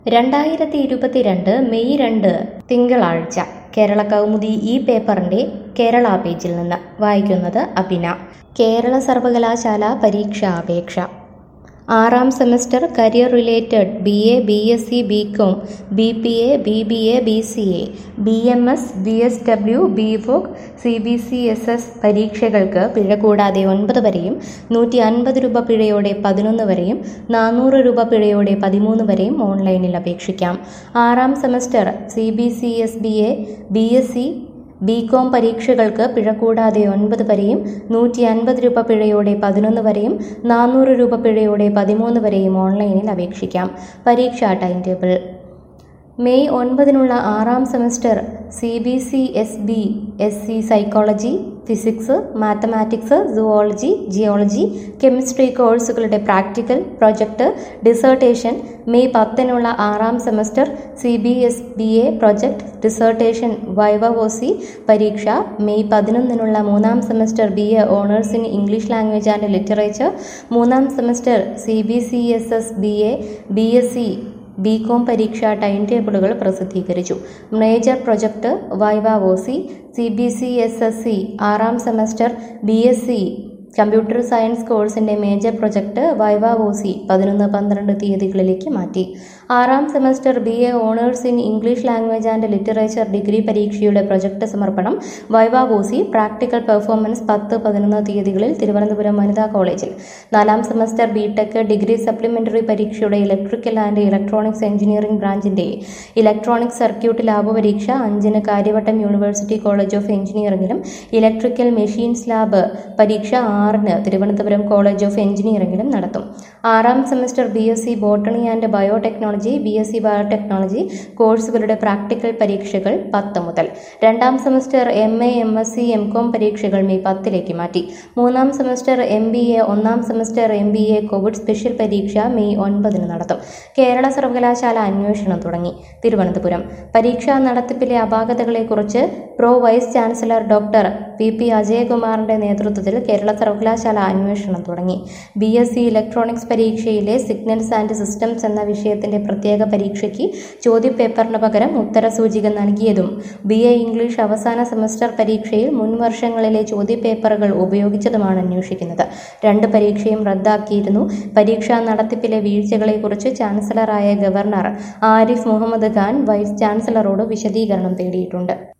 രണ്ടായിരത്തി ഇരുപത്തിരണ്ട് മെയ് രണ്ട് തിങ്കളാഴ്ച കേരള കൗമുദി ഈ പേപ്പറിന്റെ കേരള പേജിൽ നിന്ന് വായിക്കുന്നത് അഭിന കേരള സർവകലാശാല പരീക്ഷാ അപേക്ഷ ആറാം semester career related B A B S C B com B P A B B A B C A B M S B S W B voc C B C S S പരീക്ഷകൾക്ക് പിഴ കൂടാതെ ഒൻപത് വരെയും നൂറ്റി അൻപത് രൂപ പിഴയോടെ പതിനൊന്ന് വരെയും നാനൂറ് രൂപ പിഴയോടെ പതിമൂന്ന് വരെയും ഓൺലൈനിൽ അപേക്ഷിക്കാം ആറാം semester C B C S B A B S C B com പരീക്ഷകൾക്ക് പിഴ കൂടാതെ ഒൻപത് വരെയും നൂറ്റി അൻപത് രൂപ പിഴയോടെ പതിനൊന്ന് വരെയും നാനൂറ് രൂപ പിഴയോടെ പതിമൂന്ന് വരെയും ഓൺലൈനിൽ അപേക്ഷിക്കാം പരീക്ഷാ ടൈം ടേബിൾ മെയ് ഒൻപതിനുള്ള ആറാം semester C B C S B S C psychology physics mathematics zoology geology chemistry കോഴ്സുകളുടെ പ്രാക്ടിക്കൽ പ്രൊജക്ട് ഡിസേർട്ടേഷൻ മെയ് പത്തിനുള്ള ആറാം semester C B S B A project dissertation viva voce പരീക്ഷ മെയ് പതിനൊന്നിനുള്ള മൂന്നാം semester B A honours in English language and literature മൂന്നാം semester C B C S S B A B S C B com പരീക്ഷാ time ടേബിളുകൾ പ്രസിദ്ധീകരിച്ചു major project viva C B C S S C ആറാം semester B S C computer science കോഴ്സിൻ്റെ major project viva C പതിനൊന്ന് പന്ത്രണ്ട് തീയതികളിലേക്ക് മാറ്റി ആറാം semester B A honours in English language and literature degree പരീക്ഷയുടെ പ്രൊജക്ട് സമർപ്പണം വൈവ സി പ്രാക്ടിക്കൽ പെർഫോമൻസ് പത്ത് പതിനൊന്ന് തീയതികളിൽ തിരുവനന്തപുരം വനിതാ കോളേജിൽ നാലാം semester B tech degree supplementary പരീക്ഷയുടെ ഇലക്ട്രിക്കൽ ആൻഡ് ഇലക്ട്രോണിക്സ് എഞ്ചിനീയറിംഗ് ബ്രാഞ്ചിൻ്റെ ഇലക്ട്രോണിക് സർക്യൂട്ട് ലാബ് പരീക്ഷ അഞ്ചിന് കാര്യവട്ടം യൂണിവേഴ്സിറ്റി കോളേജ് ഓഫ് എഞ്ചിനീയറിംഗിലും ഇലക്ട്രിക്കൽ മെഷീൻസ് ലാബ് പരീക്ഷ ആറിന് തിരുവനന്തപുരം കോളേജ് ഓഫ് എഞ്ചിനീയറിംഗിലും നടത്തും ആറാം semester B S C botany and biotechnology B S C biotechnology കോഴ്സുകളുടെ പ്രാക്ടിക്കൽ പരീക്ഷകൾ പത്ത് മുതൽ രണ്ടാം semester M A M S C M com പരീക്ഷകൾ മെയ് പത്തിലേക്ക് മാറ്റി മൂന്നാം സെമസ്റ്റർ എം ബി എ ഒന്നാം semester M B A covid special പരീക്ഷ മെയ് ഒൻപതിന് നടത്തും കേരള സർവകലാശാല അന്വേഷണം തുടങ്ങി തിരുവനന്തപുരം പരീക്ഷാ നടത്തിപ്പിലെ അപാകതകളെക്കുറിച്ച് pro vice chancellor doctor P P അജയകുമാറിന്റെ നേതൃത്വത്തിൽ കേരള സർവകലാശാല അന്വേഷണം തുടങ്ങി ബി എസ് സി ഇലക്ട്രോണിക്സ് പരീക്ഷയിലെ സിഗ്നൽസ് ആൻഡ് സിസ്റ്റംസ് എന്ന വിഷയത്തിന്റെ പ്രത്യേക പരീക്ഷയ്ക്ക് ചോദ്യപേപ്പറിന് പകരം ഉത്തരസൂചിക നൽകിയതും ബി എ ഇംഗ്ലീഷ് അവസാന സെമസ്റ്റർ പരീക്ഷയിൽ മുൻ വർഷങ്ങളിലെ ചോദ്യപേപ്പറുകൾ ഉപയോഗിച്ചതുമാണ് അന്വേഷിക്കുന്നത് രണ്ട് പരീക്ഷയും റദ്ദാക്കിയിരുന്നു പരീക്ഷാ നടത്തിപ്പിലെ വീഴ്ചകളെക്കുറിച്ച് ചാൻസലറായ ഗവർണർ ആരിഫ് മുഹമ്മദ് ഖാൻ വൈസ് ചാൻസലറോട് വിശദീകരണം തേടിയിട്ടുണ്ട്